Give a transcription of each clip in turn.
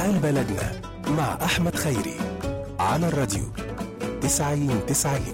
حال بلدنا مع أحمد خيري على الراديو تسعين تسعين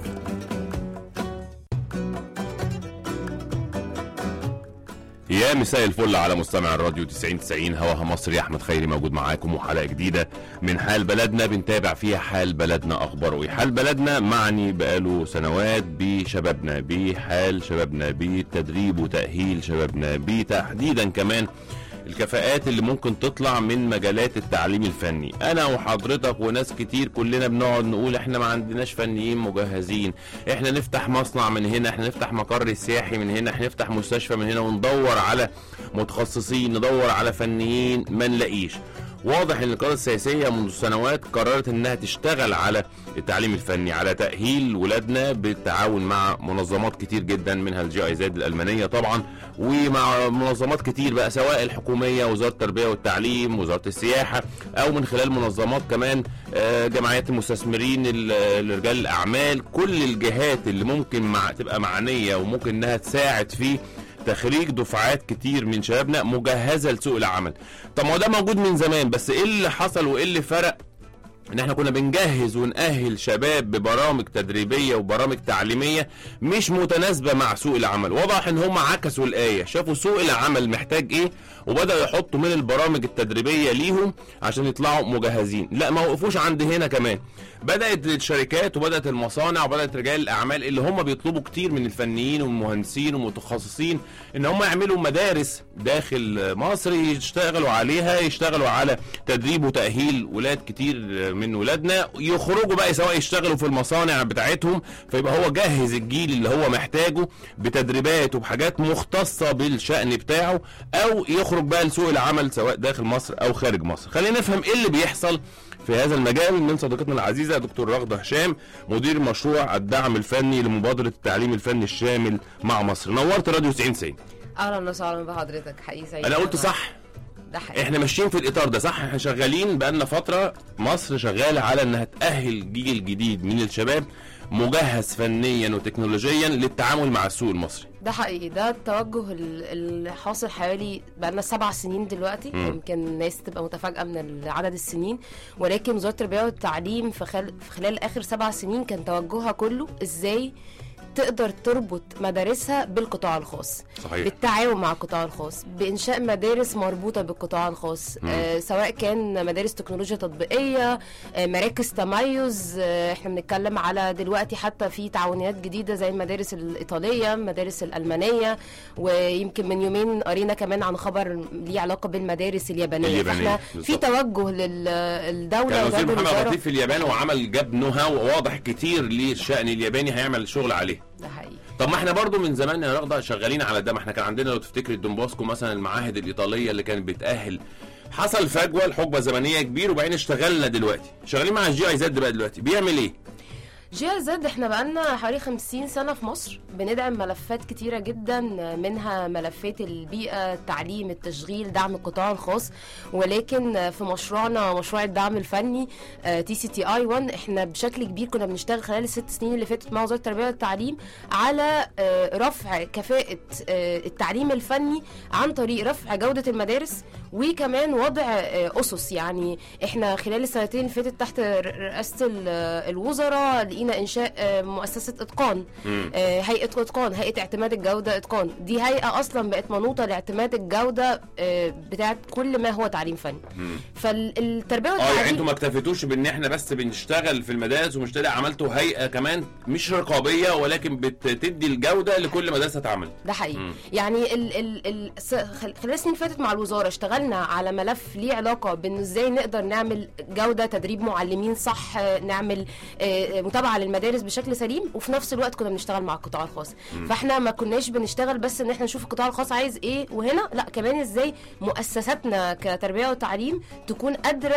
يا مساء الفل على مستمع الراديو 90 90 هواها مصري احمد خيري موجود معاكم وحلقه جديده من حال بلدنا بنتابع فيها حال بلدنا اخباره ايه حال بلدنا معني بقاله سنوات بشبابنا بحال شبابنا بتدريب وتاهيل شبابنا بتحديدا كمان الكفاءات اللي ممكن تطلع من مجالات التعليم الفني انا وحضرتك وناس كتير كلنا بنقعد نقول احنا ما عندناش فنيين مجهزين احنا نفتح مصنع من هنا احنا نفتح مقر سياحي من هنا احنا نفتح مستشفى من هنا وندور على متخصصين ندور على فنيين ما نلاقيش واضح ان القياده السياسيه منذ سنوات قررت انها تشتغل على التعليم الفني على تاهيل ولادنا بالتعاون مع منظمات كتير جدا منها الجي اي زد الالمانيه طبعا ومع منظمات كتير بقى سواء الحكوميه وزاره التربيه والتعليم وزاره السياحه او من خلال منظمات كمان آه، جمعيات المستثمرين ال- رجال الاعمال كل الجهات اللي ممكن مع تبقى معنيه وممكن انها تساعد في تخريج دفعات كتير من شبابنا مجهزه لسوق العمل طب ما هو ده موجود من زمان بس ايه اللي حصل وايه اللي فرق ان احنا كنا بنجهز ونأهل شباب ببرامج تدريبية وبرامج تعليمية مش متناسبة مع سوق العمل واضح ان هم عكسوا الآية شافوا سوق العمل محتاج ايه وبدأوا يحطوا من البرامج التدريبية ليهم عشان يطلعوا مجهزين لا ما وقفوش عند هنا كمان بدأت الشركات وبدأت المصانع وبدأت رجال الأعمال اللي هم بيطلبوا كتير من الفنيين والمهندسين والمتخصصين ان هم يعملوا مدارس داخل مصر يشتغلوا عليها يشتغلوا على تدريب وتأهيل ولاد كتير من ولادنا يخرجوا بقى سواء يشتغلوا في المصانع بتاعتهم فيبقى هو جهز الجيل اللي هو محتاجه بتدريبات وبحاجات مختصة بالشأن بتاعه او يخرج بقى لسوق العمل سواء داخل مصر او خارج مصر خلينا نفهم ايه اللي بيحصل في هذا المجال من صديقتنا العزيزة دكتور رغدة هشام مدير مشروع الدعم الفني لمبادرة التعليم الفني الشامل مع مصر نورت راديو 90 90 اهلا وسهلا بحضرتك حقيقي سعيد انا قلت أنا- صح ده حقيقي احنا ماشيين في الاطار ده صح احنا شغالين بقالنا فتره مصر شغاله على انها تاهل جيل جديد من الشباب مجهز فنيا وتكنولوجيا للتعامل مع السوق المصري ده حقيقي ده التوجه ال- اللي حاصل حوالي بقالنا سبع سنين دلوقتي مم. يمكن الناس تبقى متفاجئه من عدد السنين ولكن وزاره التربيه والتعليم في خلال في خلال اخر سبع سنين كان توجهها كله ازاي تقدر تربط مدارسها بالقطاع الخاص صحيح بالتعاون مع القطاع الخاص بانشاء مدارس مربوطه بالقطاع الخاص مم. آه سواء كان مدارس تكنولوجيا تطبيقيه آه مراكز تميز آه احنا بنتكلم على دلوقتي حتى في تعاونيات جديده زي المدارس الايطاليه المدارس الالمانيه ويمكن من يومين قرينا كمان عن خبر ليه علاقه بالمدارس اليابانيه, اليابانية، فاحنا في بالظبط. توجه للدوله كان وزير وجاب محمد الوزارة- لطيف في اليابان وعمل جاب نو هاو واضح كتير للشأن الياباني هيعمل شغل عليه ده حقيقي طب ما احنا برضو من زمان يا رغده شغالين على ده ما احنا كان عندنا لو تفتكر الدومباسكو مثلا المعاهد الايطاليه اللي كانت بتاهل حصل فجوه لحقبه زمنيه كبير وبعدين اشتغلنا دلوقتي شغالين مع الجي اي زد بقى دلوقتي بيعمل ايه جي اي زد احنا بقالنا حوالي 50 سنه في مصر بندعم ملفات كتيره جدا منها ملفات البيئه التعليم التشغيل دعم القطاع الخاص ولكن في مشروعنا مشروع الدعم الفني تي سي تي اي 1 احنا بشكل كبير كنا بنشتغل خلال الست سنين اللي فاتت مع وزاره التربيه والتعليم على آه، رفع كفاءه آه، التعليم الفني عن طريق رفع جوده المدارس وكمان وضع آه، اسس يعني احنا خلال السنتين اللي فاتت تحت ر- رئاسه ال- الوزراء لقينا انشاء آه، مؤسسه اتقان مم. آه، هيئه اتقان هيئه اعتماد الجوده اتقان دي هيئه اصلا بقت منوطه لاعتماد الجوده آه، بتاعت كل ما هو تعليم فني مم. فالتربيه اه يعني والتعليم انتوا ما اكتفيتوش بان احنا بس بنشتغل في المدارس ومش طلع عملتوا هيئه كمان مش رقابيه ولكن بتدي الجوده لكل مدرسه تعمل ده حقيقي مم. يعني ال ال ال س- خل- خلال السنين اللي فاتت مع الوزاره اشتغلنا على ملف ليه علاقه بان ازاي نقدر نعمل جوده تدريب معلمين صح آه، نعمل آه، متابعه للمدارس بشكل سليم وفي نفس الوقت كنا بنشتغل مع القطاع الخاص فاحنا ما كناش بنشتغل بس ان احنا نشوف القطاع الخاص عايز ايه وهنا لا كمان ازاي مؤسساتنا كتربيه وتعليم تكون قادره